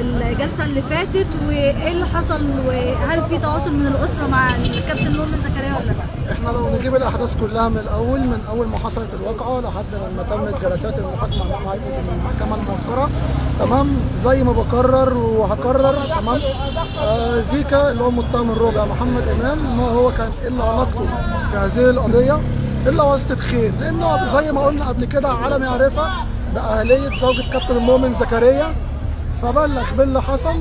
الجلسه اللي فاتت وايه اللي حصل وهل في تواصل من الاسره مع الكابتن مؤمن زكريا ولا لا؟ احنا لو نجيب الاحداث كلها من الاول من اول ما حصلت الواقعه لحد لما تمت جلسات المحاكمه امام هيئه المحكمه الموقره تمام زي ما بكرر وهكرر تمام آه زيكا اللي هو المتهم الرابع محمد امام ما هو كان الا علاقته في هذه القضيه الا واسطه خير لانه زي ما قلنا قبل كده عالم يعرفها باهليه زوجة كابتن مؤمن زكريا فبلغ باللي حصل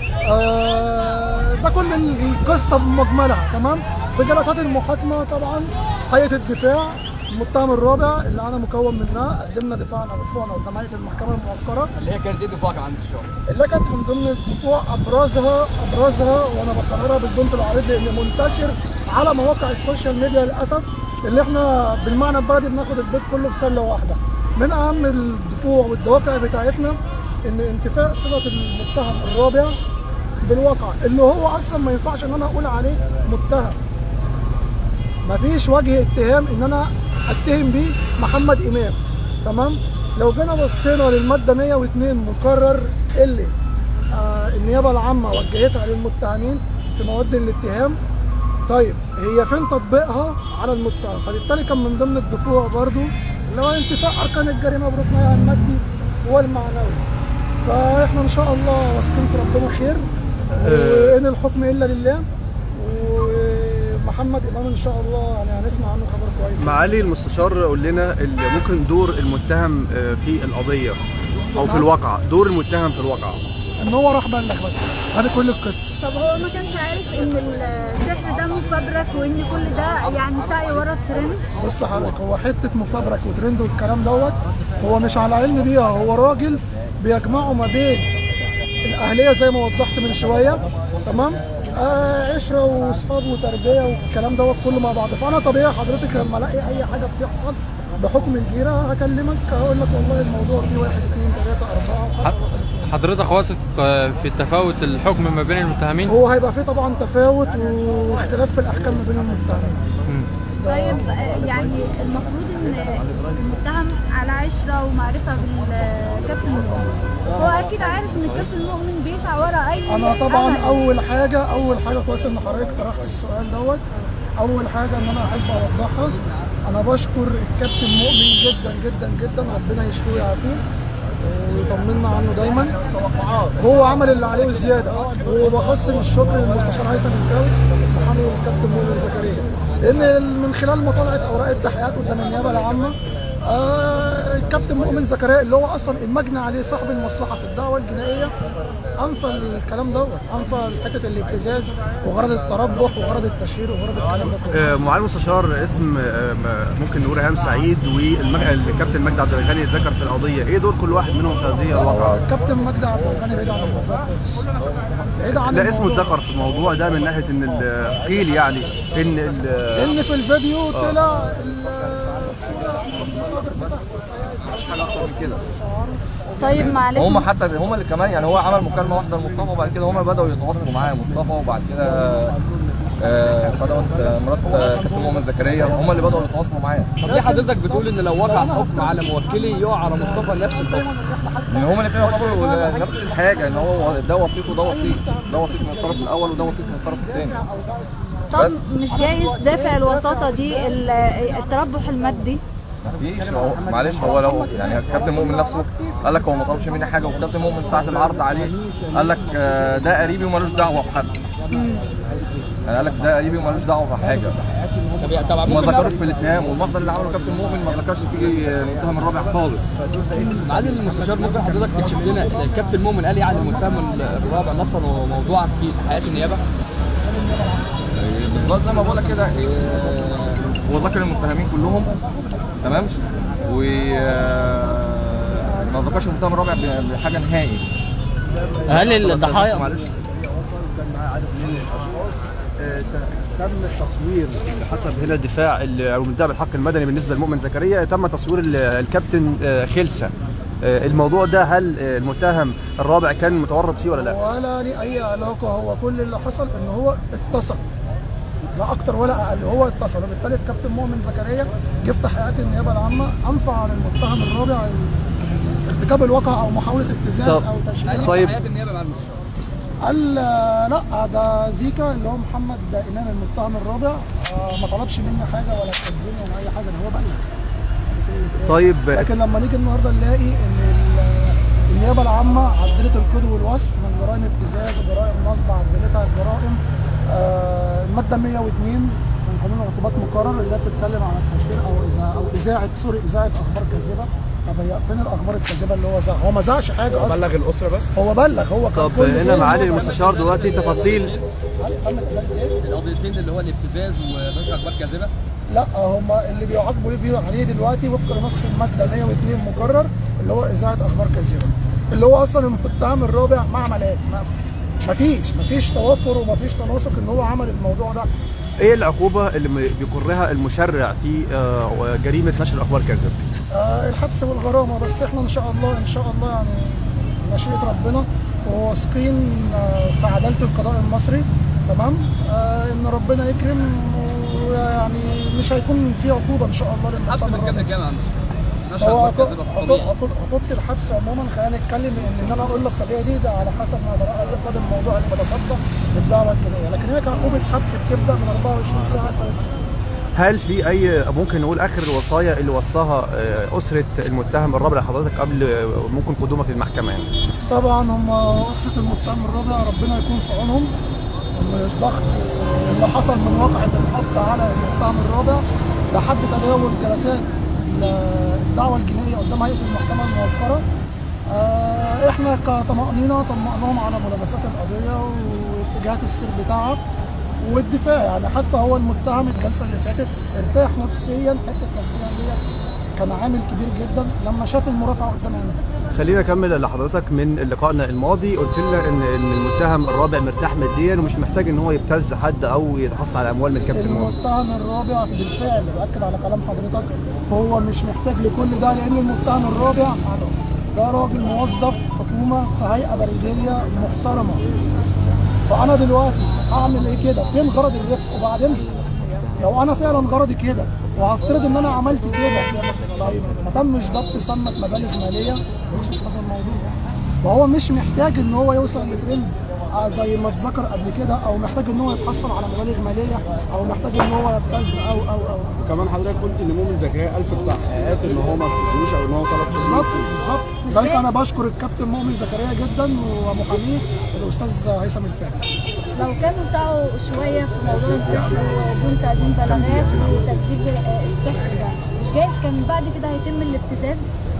آه ده كل القصه بمجملها تمام في جلسات المحاكمه طبعا هيئه الدفاع المتهم الرابع اللي انا مكون منها قدمنا دفاعنا ودفوعنا قدام هيئه المحكمه الموقره اللي هي كانت ايه دفاعك عن الشغل؟ اللي كانت من ضمن الدفوع ابرزها ابرزها وانا بكررها بالبنت العريض لان منتشر على مواقع السوشيال ميديا للاسف اللي احنا بالمعنى البلدي بناخد البيت كله في سله واحده من اهم الدفوع والدوافع بتاعتنا ان انتفاء صله المتهم الرابع بالواقع اللي هو اصلا ما ينفعش ان انا اقول عليه متهم مفيش وجه اتهام ان انا اتهم بيه محمد امام تمام لو جينا بصينا للماده 102 مقرر اللي آه النيابه العامه وجهتها للمتهمين في مواد الاتهام طيب هي فين تطبيقها على المتهم فبالتالي كان من ضمن الدفوع برضو اللي هو انتفاء اركان الجريمه بركنها المادي والمعنوي فاحنا ان شاء الله واثقين في ربنا خير وان الحكم الا لله ومحمد امام ان شاء الله يعني هنسمع عنه خبر كويس معالي المستشار قول لنا ال- ممكن دور المتهم آه، في القضيه او في الواقعه دور المتهم في الواقعه ان هو راح بلغ بس هذه كل القصه طب هو ما كانش عارف ان السحر ده مفبرك وان كل ده يعني سعي ورا الترند بص حضرتك هو حته مفبرك وترند والكلام دوت هو مش على علم بيها هو راجل بيجمعوا ما بين الاهليه زي ما وضحت من شويه تمام آه عشره واصحاب وتربيه والكلام دوت كله مع بعض فانا طبيعي حضرتك لما الاقي اي حاجه بتحصل بحكم الجيره هكلمك هقول لك والله الموضوع فيه واحد اثنين ثلاثه اربعه وحصل واحد اثنين حضرتك واثق في تفاوت الحكم ما بين المتهمين؟ هو هيبقى فيه طبعا تفاوت واختلاف في الاحكام ما بين المتهمين مم. ده- طيب آه، يعني المفروض ان المتهم على عشره ومعرفه بالكابتن مؤمن هو اكيد عارف ان الكابتن مؤمن بيسعى ورا اي انا طبعا أمل. اول حاجه اول حاجه كويس ان حضرتك طرحت السؤال دوت اول حاجه ان انا احب اوضحها انا بشكر الكابتن مؤمن جدا جدا جدا ربنا يشفيه ويعافيه ويطمنا عنه دايما هو عمل اللي عليه وزياده وبقسم الشكر للمستشار هيثم الكاوي محامي الكابتن مؤمن زكريا لان من خلال مطالعه اوراق التحقيقات قدام النيابه العامه آه الكابتن مؤمن زكريا اللي هو اصلا المجني عليه صاحب المصلحه في الدعوه الجنائيه انفى الكلام دوت انفى حته الابتزاز وغرض التربح وغرض التشهير وغرض الكلام ده كله آه، معالي المستشار اسم آه، م- ممكن نقول ايهام سعيد والكابتن مجدي عبد الغني اتذكر في القضيه ايه دور كل واحد منهم في هذه هو الواقعه؟ الكابتن مجدي عبد الغني بعيد عن الموضوع خالص بعيد عن لا اسمه الموضوع. اتذكر في الموضوع ده من ناحيه ان ال- قيل يعني ان ال- لان في الفيديو طلع الصوره حاجه اكتر من كده طيب معلش هم حتى هم اللي كمان يعني هو عمل مكالمه واحده لمصطفى وبعد كده هم بداوا يتواصلوا معاه مصطفى وبعد كده آه، بدأت آه، مرات آه، كابتن مؤمن زكريا هم اللي بدأوا يتواصلوا معاه طب ليه حضرتك بتقول ان لو وقع الحكم على موكلي يقع على مصطفى نفس الحكم؟ لان هم الاثنين يعتبروا نفس الحاجه ان هو ده وسيط وده وسيط ده وسيط من الطرف الاول وده وسيط من الطرف الثاني طب مش جايز دافع الوساطه دي ال- التربح المادي مفيش هو معلش هو لو يعني الكابتن مؤمن نفسه قال لك هو ما طلبش مني حاجه والكابتن مؤمن ساعه العرض عليه قال لك آه، ده قريبي ومالوش دعوه بحد يعني قال لك ده قريبي ومالوش دعوه بحاجه طب طب وما ممكن ذكروش في الاتهام والمصدر اللي عمله كابتن مؤمن ما ذكرش فيه المتهم الرابع خالص معالي المستشار ممكن حضرتك تكشف لنا الكابتن مؤمن قال ايه عن المتهم الرابع نصا وموضوعا في حياه النيابه؟ بالظبط زي ما بقول لك كده آه، هو ذكر المتهمين كلهم تمام و آه، ما ذكرش المتهم الرابع ب- بحاجه نهائي هل الضحايا معلش كان معاه عدد من الاشخاص آه، ت- تم تصوير حسب هنا دفاع ال- او مدعي بالحق المدني بالنسبه لمؤمن زكريا تم تصوير ال- الكابتن آه، خلسه آه، الموضوع ده هل آه، المتهم الرابع كان متورط فيه ولا لا؟ ولا ليه اي علاقه هو كل اللي حصل ان هو اتصل لا اكتر ولا اقل هو اتصل وبالتالي الكابتن مؤمن زكريا جه في تحقيقات النيابه العامه انفع على المتهم الرابع ال- ارتكاب الواقع او محاوله ابتزاز طب- او تشهير طيب. حياه النيابه مع المستشار قال آه، لا ده زيكا اللي هو محمد امام المتهم الرابع آه، ما طلبش مني حاجه ولا استاذني ولا اي حاجه ده هو بلغ طيب لكن لما نيجي النهارده نلاقي ان ال- النيابه العامه عدلت القيد والوصف من جرائم ابتزاز وجرائم نصب عدلتها الجرائم آه، الماده 102 من قانون العقوبات مقرر اللي هي بتتكلم عن التشهير او اذاعه او اذاعه سوري اذاعه اخبار كاذبه طب هي فين الاخبار الكاذبه اللي هو ذاعها؟ هو ما ذاعش حاجه اصلا بلغ الاسره بس هو بلغ هو كان طب كل هنا دول معالي هو المستشار دلوقتي تفاصيل تم ازاله ايه؟ القضيتين اللي هو الابتزاز ونشر اخبار كاذبه لا هم اللي بيعاقبوا بيه عليه دلوقتي وفق نص الماده 102 مقرر اللي هو اذاعه اخبار كاذبه اللي هو اصلا المتهم الرابع مع ملاك ما مفيش مفيش توافر ومفيش تناسق ان هو عمل الموضوع ده ايه العقوبه اللي م- بيقرها المشرع في آه، جريمه نشر اخبار كاذب آه الحبس والغرامه بس احنا ان شاء الله ان شاء الله يعني مشيئه ربنا وواثقين آه في عداله القضاء المصري تمام آه ان ربنا يكرم ويعني مش هيكون في عقوبه ان شاء الله حبس للمتهم من كام الرابع. لكام يا عم نشر هو اخبار عقو- كاذبه عقو- طبيعي عقو- عقوبة الحبس عموما خلينا نتكلم ان ان انا اقول لك طبيعي دي ده على حسب ما اعتقد الموضوع اللي بتصدى للدعوه الجنائيه لكن هي كعقوبه حبس بتبدا من 24 ساعه ثلاث سنين هل في اي ممكن نقول اخر الوصايا اللي وصاها آه، اسره المتهم الرابع لحضرتك قبل آه، ممكن قدومك للمحكمه يعني طبعا هم اسره المتهم الرابع ربنا يكون في عونهم إن الضغط اللي حصل من واقعه القبض على المتهم الرابع لحد تداول جلسات الدعوه الجنائيه قدام هيئه المحكمه الموقره آه، احنا كطمأنينة طمأناهم على ملابسات القضية واتجاهات السير بتاعها والدفاع يعني حتى هو المتهم الجلسة اللي فاتت ارتاح نفسيا حتة نفسيا ديت كان عامل كبير جدا لما شاف المرافعة قدام عينيه خلينا اكمل لحضرتك من لقائنا الماضي قلت لنا ان ان المتهم الرابع مرتاح ماديا ومش محتاج ان هو يبتز حد او يتحصل على اموال من كابتن مؤمن المتهم الرابع بالفعل باكد على كلام حضرتك هو مش محتاج لكل ده لان المتهم الرابع ده راجل موظف حكومه في هيئه بريديه محترمه فانا دلوقتي اعمل ايه كده فين غرض الربح وبعدين لو انا فعلا غرضي كده وهفترض ان انا عملت كده طيب ما تمش ضبط سمة مبالغ ماليه بخصوص هذا الموضوع فهو مش محتاج ان هو يوصل لترند آه زي ما اتذكر قبل كده او محتاج ان هو يتحصل على مبالغ ماليه او محتاج ان هو يبتز او او او كمان حضرتك قلت ان مؤمن زكريا قال في التحقيقات ان هو ما ابتزوش او ان هو طلب فلوس. بالظبط بالظبط لذلك انا بشكر الكابتن مؤمن زكريا جدا ومحاميه الاستاذ هيثم الفاعل لو كانوا سعوا شويه في موضوع السحر ودون تقديم بلاغات وتكذيب السحر ده مش جايز كان بعد كده هيتم الابتزاز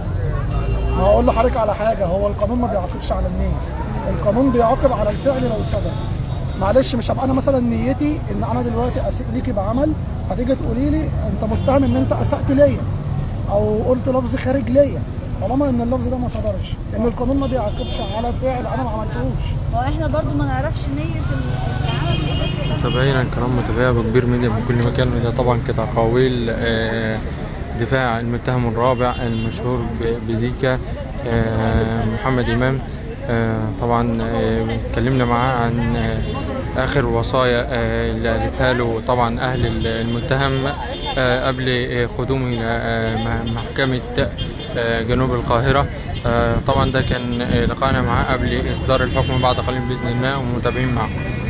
هقول لحضرتك على حاجه هو القانون ما بيعاقبش على النيه القانون بيعاقب على الفعل لو صدر معلش مش هبقى انا مثلا نيتي ان انا دلوقتي اسيء ليكي بعمل فتيجي تقولي لي انت متهم ان انت اسأت ليا او قلت لفظ خارج ليا طالما ان اللفظ ده ما صدرش ان القانون ما بيعاقبش على فعل انا ما عملتهوش هو احنا برضو ما نعرفش نيه العمل بالشكل ده متابعينا الكرام متابعي بكبير ميديا في كل مكان وده طبعا كانت أقاويل آه، دفاع المتهم الرابع المشهور ب- بزيكا آه، محمد إمام آه، طبعا آه، اتكلمنا معاه عن آه، آخر وصايا آه، اللي قالتها له طبعا أهل ال- المتهم آه، قبل آه، قدومه إلى آه، م- محكمة آه، جنوب القاهرة آه، طبعا ده كان آه، لقائنا معاه قبل إصدار الحكم بعد قليل بإذن الله ومتابعين معه